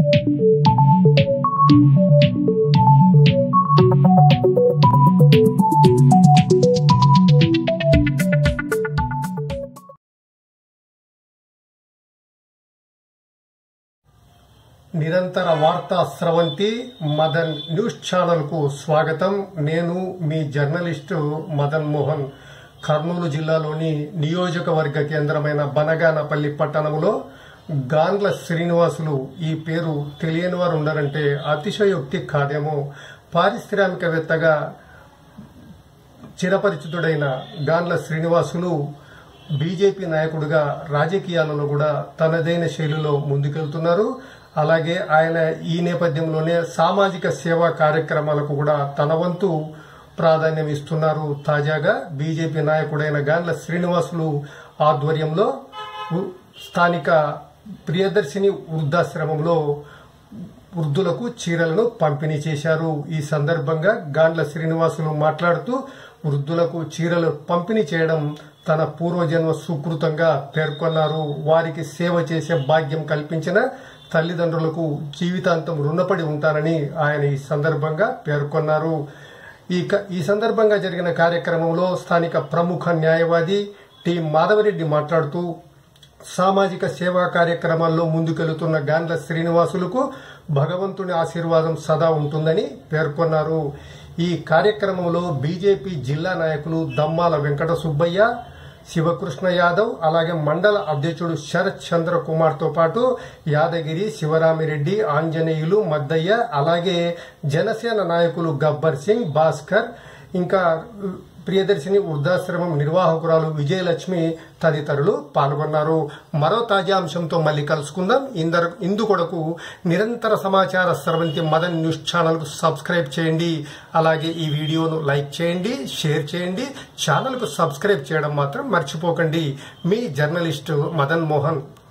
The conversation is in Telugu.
నిరంతర వార్తా స్రవంతి మదన్ న్యూస్ ఛానల్ కు స్వాగతం నేను మీ జర్నలిస్టు మదన్ మోహన్ కర్నూలు జిల్లాలోని నియోజకవర్గ కేంద్రమైన బనగానపల్లి పట్టణంలో గాండ్ల శ్రీనివాసులు ఈ పేరు తెలియని వారు ఉండరంటే అతిశయోక్తి కాదేమో పారిశ్రామికవేత్తగా చిరపరిచితుడైన గాండ్ల శ్రీనివాసులు బీజేపీ నాయకుడిగా రాజకీయాలలో కూడా తనదైన శైలిలో ముందుకెళ్తున్నారు అలాగే ఆయన ఈ నేపథ్యంలోనే సామాజిక సేవా కార్యక్రమాలకు కూడా తన వంతు ప్రాధాన్యం ఇస్తున్నారు తాజాగా బీజేపీ నాయకుడైన గాండ్ల శ్రీనివాసులు ఆధ్వర్యంలో ఉ- స్థానిక ప్రియదర్శిని వృద్ధాశ్రమంలో వృద్ధులకు చీరలను పంపిణీ చేశారు ఈ సందర్భంగా గాండ్ల శ్రీనివాసులు మాట్లాడుతూ వృద్ధులకు చీరలు పంపిణీ చేయడం తన పూర్వజన్మ సుకృతంగా పేర్కొన్నారు వారికి సేవ చేసే భాగ్యం కల్పించిన తల్లిదండ్రులకు జీవితాంతం రుణపడి ఉంటానని ఆయన ఈ సందర్భంగా పేర్కొన్నారు ఈ క- ఈ సందర్భంగా జరిగిన కార్యక్రమంలో స్థానిక ప్రముఖ న్యాయవాది టి మాధవరెడ్డి మాట్లాడుతూ సామాజిక సేవా కార్యక్రమాల్లో ముందుకెళ్తున్న గాండ్ల శ్రీనివాసులకు భగవంతుని ఆశీర్వాదం సదా ఉంటుందని పేర్కొన్నారు ఈ కార్యక్రమంలో బీజేపీ జిల్లా నాయకులు దమ్మాల వెంకట సుబ్బయ్య శివకృష్ణ యాదవ్ అలాగే మండల అధ్యక్షుడు శరత్ చంద్ర కుమార్ తో పాటు యాదగిరి శివరామిరెడ్డి ఆంజనేయులు మద్దయ్య అలాగే జనసేన నాయకులు గబ్బర్ సింగ్ భాస్కర్ ఇంకా ప్రియదర్శిని వృద్ధాశ్రమం నిర్వాహకురాలు విజయలక్ష్మి తదితరులు పాల్గొన్నారు మరో తాజా అంశంతో మళ్ళీ కలుసుకుందాం ఇందరు ఇందుకొడకు నిరంతర సమాచార స్రవంతి మదన్ న్యూస్ ఛానల్ కు సబ్స్క్రైబ్ చేయండి అలాగే ఈ వీడియోను లైక్ చేయండి షేర్ చేయండి ఛానల్ కు సబ్స్క్రైబ్ చేయడం మాత్రం మర్చిపోకండి మీ జర్నలిస్టు మదన్ మోహన్